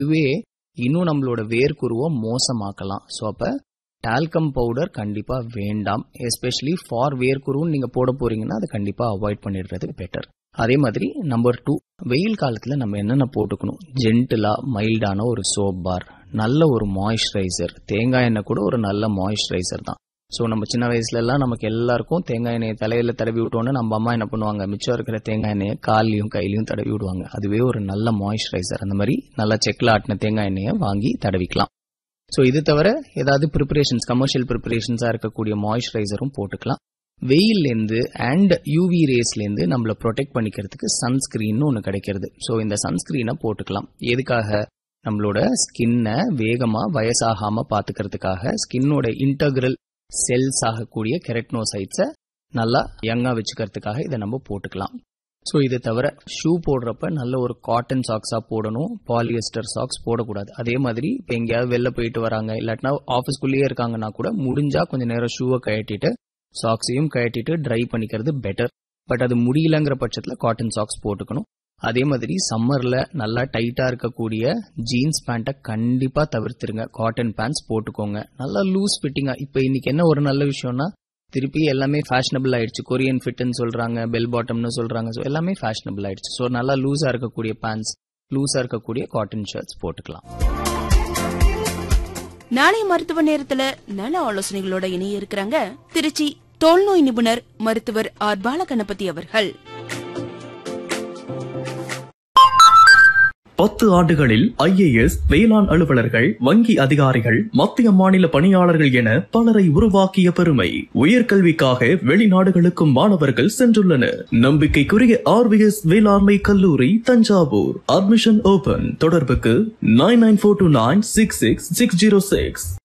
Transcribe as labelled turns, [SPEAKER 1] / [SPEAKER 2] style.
[SPEAKER 1] இதுவே இன்னும் நம்மளோட வேர்க்குருவை மோசமாக்கலாம் ஸோ அப்போ டால்கம் பவுடர் கண்டிப்பாக வேண்டாம் எஸ்பெஷலி ஃபார் வேர்க்குருன்னு நீங்கள் போட போறீங்கன்னா அதை கண்டிப்பாக அவாய்ட் பண்ணிடுறது பெட்டர் அதே மாதிரி நம்பர் டூ வெயில் காலத்தில் நம்ம என்னென்ன போட்டுக்கணும் ஜென்டிலாக மைல்டான ஒரு சோப் பார் நல்ல ஒரு மாய்ஸ்சரைசர் தேங்காய் எண்ணெய் கூட ஒரு நல்ல மாய்ஸ்சரைசர் தான் ஸோ நம்ம சின்ன வயசுல எல்லாம் நமக்கு எல்லாருக்கும் தேங்காய் எண்ணெயை தலையில தடவி விட்டோன்னு நம்ம அம்மா என்ன பண்ணுவாங்க மிச்சம் இருக்கிற தேங்காய் எண்ணெயை கால்லையும் கையிலையும் தடவி விடுவாங்க அதுவே ஒரு நல்ல மாய்ஸ்சரைசர் அந்த மாதிரி நல்ல செக்கில் ஆட்டின தேங்காய் எண்ணெயை வாங்கி தடவிக்கலாம் ஸோ இது தவிர ஏதாவது ப்ரிப்பரேஷன்ஸ் கமர்ஷியல் ப்ரிப்பரேஷன்ஸாக இருக்கக்கூடிய மாய்ஸ்சரைசரும் போட்டுக்கலாம் வெயில்லேருந்து அண்ட் யூவி ரேஸ்லேருந்து நம்மளை ப்ரொடெக்ட் பண்ணிக்கிறதுக்கு சன்ஸ்கிரீன் ஒன்று கிடைக்கிறது ஸோ இந்த சன்ஸ்கிரீனை போட்டுக்கலாம் எதுக்காக நம்மளோட ஸ்கின்னை வேகமாக வயசாகாமல் பார்த்துக்கிறதுக்காக ஸ்கின்னோட இன்டகிரல் செல்ஸ் ஆகக்கூடிய கெரட்னோசைட்ஸை நல்லா யங்காக வச்சுக்கிறதுக்காக இதை நம்ம போட்டுக்கலாம் ஸோ இது தவிர ஷூ போடுறப்ப நல்ல ஒரு காட்டன் சாக்ஸாக போடணும் பாலியஸ்டர் சாக்ஸ் போடக்கூடாது அதே மாதிரி இப்போ எங்கேயாவது வெளில போயிட்டு வராங்க இல்லாட்டினா ஆஃபீஸ்க்குள்ளேயே இருக்காங்கன்னா கூட முடிஞ்சா கொஞ்சம் நேரம் ஷூவை கழட்டிட்டு சாக்ஸையும் கழட்டிட்டு ட்ரை பண்ணிக்கிறது பெட்டர் பட் அது முடியலங்கிற பட்சத்தில் காட்டன் சாக்ஸ் போட்டுக்கணும் அதே மாதிரி சம்மரில் நல்லா டைட்டாக இருக்கக்கூடிய ஜீன்ஸ் பேண்ட்டை கண்டிப்பாக தவிர்த்துருங்க காட்டன் பேண்ட்ஸ் போட்டுக்கோங்க நல்லா லூஸ் ஃபிட்டிங்காக இப்போ இன்னைக்கு என்ன ஒரு நல்ல விஷயம்னா திருப்பி எல்லாமே ஃபேஷனபிள் ஆயிடுச்சு கொரியன் ஃபிட்னு சொல்றாங்க பெல் பாட்டம்னு சொல்றாங்க ஸோ எல்லாமே ஃபேஷனபிள் ஆயிடுச்சு ஸோ நல்லா லூஸா இருக்கக்கூடிய பேண்ட்ஸ் லூஸா இருக்கக்கூடிய காட்டன் ஷர்ட்ஸ் போட்டுக்கலாம்
[SPEAKER 2] நாளை மருத்துவ நேரத்துல நல ஆலோசனைகளோட இணைய இருக்கிறாங்க திருச்சி தோல்நோய் நிபுணர் மருத்துவர் ஆர் பாலகணபதி அவர்கள்
[SPEAKER 3] பத்து ஆண்டுகளில் ஐஏஎஸ் வேளாண் அலுவலர்கள் வங்கி அதிகாரிகள் மத்திய மாநில பணியாளர்கள் என பலரை உருவாக்கிய பெருமை உயர்கல்விக்காக வெளிநாடுகளுக்கும் மாணவர்கள் சென்றுள்ளனர் நம்பிக்கைக்குரிய ஆர்விஎஸ் வேளாண்மை கல்லூரி தஞ்சாவூர் அட்மிஷன் ஓபன் தொடர்புக்கு nine nine four two nine six six six zero six